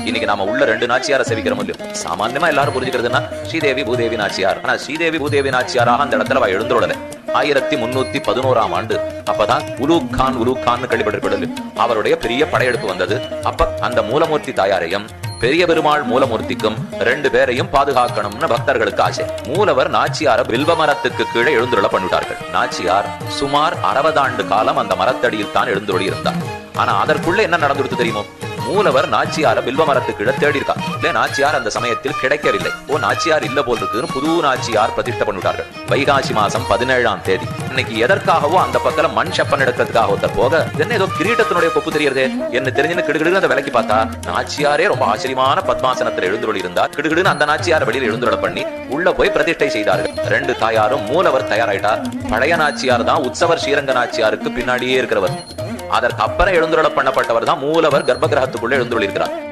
இன்னைக்கு நாம உள்ள ரெண்டு நாச்சியார சேவிக்கிற முடியும் சாமான்யமா எல்லாரும் புரிஞ்சுக்கிறதுன்னா ஸ்ரீதேவி பூதேவி நாச்சியார் ஆனா ஸ்ரீதேவி பூதேவி நாச்சியாராக அந்த இடத்துல அவ எழுந்துள்ளல ஆயிரத்தி முன்னூத்தி பதினோராம் ஆண்டு அப்பதான் உலூக் கான் உலூக் கான் கேள்விப்பட்டிருப்பது அவருடைய பெரிய படையெடுப்பு வந்தது அப்ப அந்த மூலமூர்த்தி தாயாரையும் பெரிய பெருமாள் மூலமூர்த்திக்கும் ரெண்டு பேரையும் பாதுகாக்கணும்னு பக்தர்களுக்கு ஆசை மூலவர் நாச்சியார வில்வ மரத்துக்கு கீழே எழுந்துருள பண்ணிவிட்டார்கள் நாச்சியார் சுமார் அறுபது ஆண்டு காலம் அந்த மரத்தடியில் தான் எழுந்துருளி இருந்தார் ஆனா அதற்குள்ள என்ன நடந்துடுத்து தெரியுமோ மூலவர் நாச்சியார வில்வ மரத்துக்கு கீழே தேடி இருக்கா இல்ல நாச்சியார் அந்த சமயத்தில் கிடைக்கவில்லை ஓ நாச்சியார் இல்ல போல் இருக்குன்னு புது நாச்சியார் பிரதிஷ்டை பண்ணிவிட்டார்கள் வைகாசி மாசம் பதினேழாம் தேதி இன்னைக்கு எதற்காகவோ அந்த பக்கம் மண் செப்பன் எடுக்கிறதுக்காக ஒருத்தர் போக என்ன ஏதோ கிரீடத்தினுடைய கொப்பு தெரியறதே என்ன தெரிஞ்சுன்னு கிடுகிடுன்னு அந்த விலைக்கு பார்த்தா நாச்சியாரே ரொம்ப ஆச்சரியமான பத்மாசனத்தில் எழுந்துருளி இருந்தார் கிடுகிடுன்னு அந்த நாச்சியார் வெளியில் எழுந்துருள பண்ணி உள்ள போய் பிரதிஷ்டை செய்தார்கள் ரெண்டு தாயாரும் மூலவர் தயாராயிட்டார் பழைய நாச்சியார் தான் உற்சவர் ஸ்ரீரங்க நாச்சியாருக்கு பின்னாடியே இருக்கிறவர் அதற்கு அப்புறம் எழுந்துருள பண்ணப்பட்டவர் தான் மூலவர் கர்ப்ப கிரகத்துக்குள்ள எழுந்துள்ளிருக்கிறார்